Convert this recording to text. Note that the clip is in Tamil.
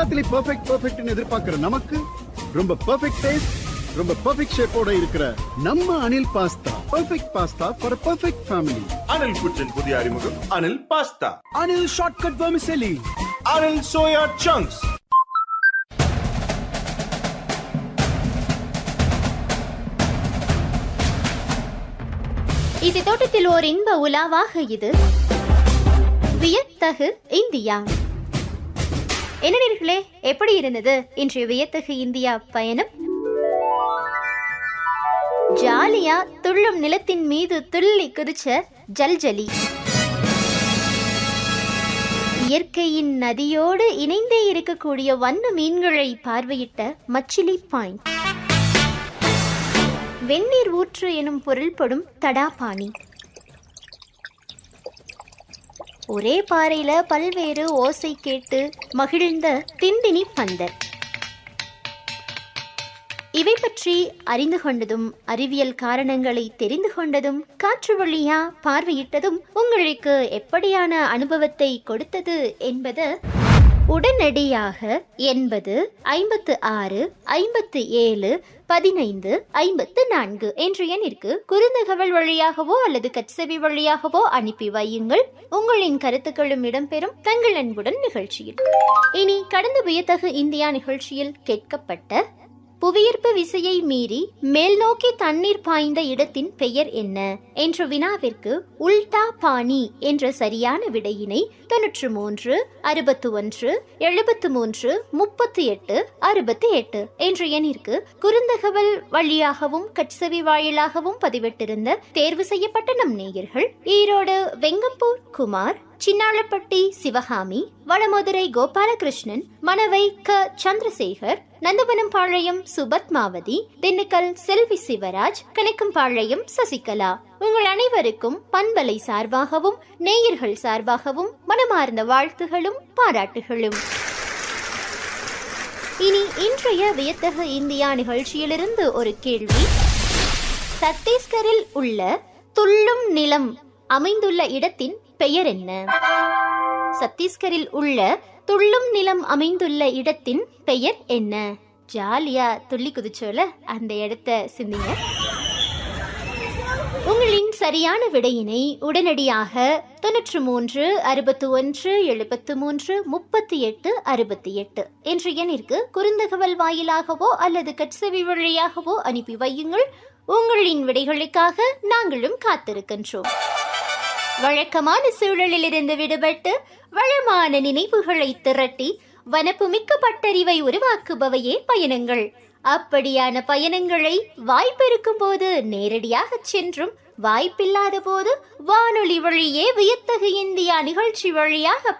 எல்லாத்துலயும் பெர்ஃபெக்ட் பெர்ஃபெக்ட்னு எதிர்பார்க்கிற நமக்கு ரொம்ப பெர்ஃபெக்ட் டேஸ்ட் ரொம்ப பெர்ஃபெக்ட் ஷேப்போட இருக்கிற நம்ம Anil pasta perfect pasta for perfect family Anil kitchen புதிய அறிமுகம் Anil pasta Anil shortcut vermicelli Anil soya chunks இசை தோட்டத்தில் ஓர் இன்ப உலாவாக இது வியத்தகு இந்தியா என்ன நேர்களே எப்படி இருந்தது இன்றைய வியத்தகு இந்தியா பயணம் ஜாலியா துள்ளும் நிலத்தின் மீது துள்ளி குதிச்ச ஜல்ஜலி இயற்கையின் நதியோடு இணைந்தே இருக்கக்கூடிய வண்ண மீன்களை பார்வையிட்ட மச்சிலி பாயிண்ட் வெந்நீர் ஊற்று எனும் பொருள்படும் தடாபாணி ஒரே பாறையில பல்வேறு ஓசை கேட்டு மகிழ்ந்த திண்டினி பந்தர் இவை பற்றி அறிந்து கொண்டதும் அறிவியல் காரணங்களை தெரிந்து கொண்டதும் காற்று வழியா பார்வையிட்டதும் உங்களுக்கு எப்படியான அனுபவத்தை கொடுத்தது என்பது உடனடியாக எண்பது ஐம்பத்து ஆறு ஐம்பத்து ஏழு பதினைந்து ஐம்பத்து நான்கு என்ற எண்ணிற்கு குறுந்தகவல் வழியாகவோ அல்லது கட்செவி வழியாகவோ அனுப்பி வையுங்கள் உங்களின் கருத்துக்களும் இடம்பெறும் தங்கள் அன்புடன் நிகழ்ச்சியில் இனி கடந்த வியத்தகு இந்தியா நிகழ்ச்சியில் கேட்கப்பட்ட புவியீர்ப்பு விசையை மீறி மேல் நோக்கி தண்ணீர் பாய்ந்த இடத்தின் பெயர் என்ன என்ற வினாவிற்கு உல்டா பாணி என்ற சரியான விடையினை தொன்னூற்று மூன்று அறுபத்து ஒன்று எழுபத்து மூன்று முப்பத்தி எட்டு அறுபத்தி எட்டு என்ற எண்ணிற்கு குறுந்தகவல் வழியாகவும் கட்சவி வாயிலாகவும் பதிவிட்டிருந்த தேர்வு செய்யப்பட்ட நம் நேயர்கள் ஈரோடு வெங்கம்பூர் குமார் சின்னாளப்பட்டி சிவகாமி வடமதுரை கோபாலகிருஷ்ணன் மணவை க சந்திரசேகர் நந்தவனம் பாளையம் சுபத்மாவதி திண்டுக்கல் செல்வி சிவராஜ் கணக்கம்பாளையம் சசிகலா உங்கள் அனைவருக்கும் பண்பலை சார்பாகவும் நேயர்கள் சார்பாகவும் மனமார்ந்த வாழ்த்துகளும் பாராட்டுகளும் இனி இன்றைய வியத்தகு இந்தியா நிகழ்ச்சியிலிருந்து ஒரு கேள்வி சத்தீஸ்கரில் உள்ள துள்ளும் நிலம் அமைந்துள்ள இடத்தின் பெயர் என்ன சத்தீஸ்கரில் உள்ள துள்ளும் நிலம் அமைந்துள்ள இடத்தின் பெயர் என்ன ஜாலியா துள்ளி குதிச்சோல அந்த இடத்த சிந்திங்க உங்களின் சரியான விடையினை உடனடியாக தொன்னூற்று மூன்று அறுபத்து ஒன்று எழுபத்து மூன்று முப்பத்தி எட்டு அறுபத்தி எட்டு என்ற எண்ணிற்கு குறுந்தகவல் வாயிலாகவோ அல்லது கட்செவி வழியாகவோ அனுப்பி வையுங்கள் உங்களின் விடைகளுக்காக நாங்களும் காத்திருக்கின்றோம் வழக்கமான சூழலிலிருந்து விடுபட்டு வளமான நினைவுகளை திரட்டி வனப்புமிக்க பட்டறிவை உருவாக்குபவையே பயணங்கள் அப்படியான பயணங்களை வாய்ப்பிருக்கும் போது நேரடியாக சென்றும் வாய்ப்பில்லாத போது வானொலி வழியே வியத்தகு இந்தியா நிகழ்ச்சி வழியாக